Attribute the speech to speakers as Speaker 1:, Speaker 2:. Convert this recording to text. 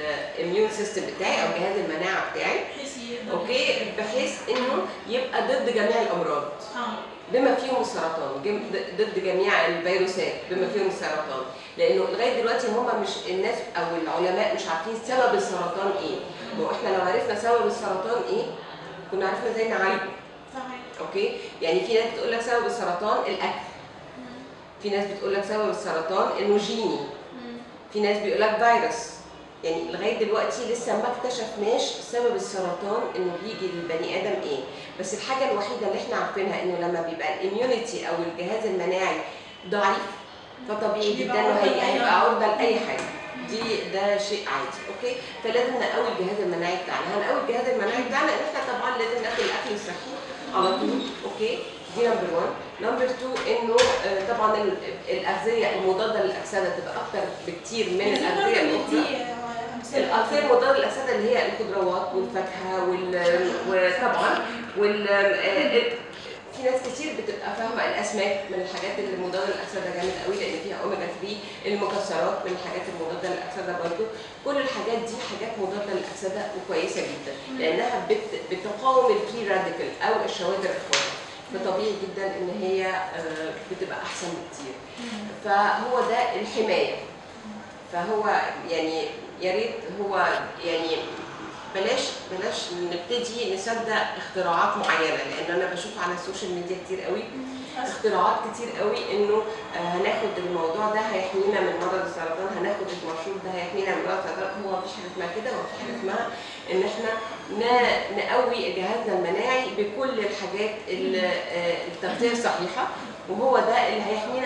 Speaker 1: الاميون سيستم بتاعي او جهاز المناعه بتاعي
Speaker 2: بحيث يقدر
Speaker 1: اوكي بحيث انه يبقى ضد جميع الامراض
Speaker 2: اه
Speaker 1: بما فيهم السرطان جم- ض- ضد جميع الفيروسات بما فيهم السرطان لانه لغايه دلوقتي هم مش الناس او العلماء مش عارفين سبب السرطان ايه ما هو احنا لو عرفنا سبب السرطان ايه كنا عرفنا ازاي نعالجه
Speaker 2: صحيح
Speaker 1: اوكي يعني في ناس بتقول لك سبب السرطان الاكل
Speaker 2: مم.
Speaker 1: في ناس بتقول لك سبب السرطان انه جيني
Speaker 2: مم.
Speaker 1: في ناس بيقول لك فيروس يعني لغايه دلوقتي لسه ما اكتشفناش سبب السرطان انه بيجي للبني ادم ايه بس الحاجه الوحيده اللي احنا عارفينها انه لما بيبقى الاميونيتي او الجهاز المناعي ضعيف فطبيعي جدا
Speaker 2: بيبقى
Speaker 1: انه
Speaker 2: عرضة
Speaker 1: هي-
Speaker 2: لأي
Speaker 1: هيبقى
Speaker 2: مرض.
Speaker 1: عرضه لاي حاجه دي ده شيء عادي اوكي فلازم نقوي الجهاز المناعي بتاعنا هنقوي الجهاز المناعي بتاعنا ان احنا طبعا لازم ناكل الاكل الصحي على طول اوكي دي نمبر 1 نمبر 2 انه آه، طبعا ال- الاغذيه المضاده للاكسده تبقى اكتر بكتير من
Speaker 2: يعني
Speaker 1: الاغذيه
Speaker 2: نقدر
Speaker 1: الاخرى
Speaker 2: ندي آه، أمثلة
Speaker 1: الأغذية المضادة للأكسدة اللي هي الخضروات والفاكهة وال... وطبعا وال آه، في ناس كتير بتبقى فاهمة الأسماك من الحاجات اللي مضادة للأكسدة جامد قوي لأن فيها أوميجا 3 المكسرات من الحاجات المضادة للأكسدة برضو كل الحاجات دي حاجات مضادة للأكسدة وكويسة جدا لأنها بت... بتقاوم الفري راديكال أو الشوادر الحرة فطبيعي جدا إن هي آه، بتبقى أحسن بكتير
Speaker 2: مم.
Speaker 1: فهو ده الحماية فهو يعني يا ريت هو يعني بلاش بلاش نبتدي نصدق اختراعات معينه لان انا بشوف على السوشيال ميديا كتير قوي
Speaker 2: للأسف.
Speaker 1: اختراعات كتير قوي انه آه، هناخد الموضوع ده هيحمينا من مرض السرطان هناخد المشروب ده هيحمينا من مرض السرطان هو مفيش حاجه اسمها كده ومفيش حاجه اسمها ان احنا ن- نقوي جهازنا المناعي بكل الحاجات ال- آه، التغذيه الصحيحه وهو ده اللي هيحمينا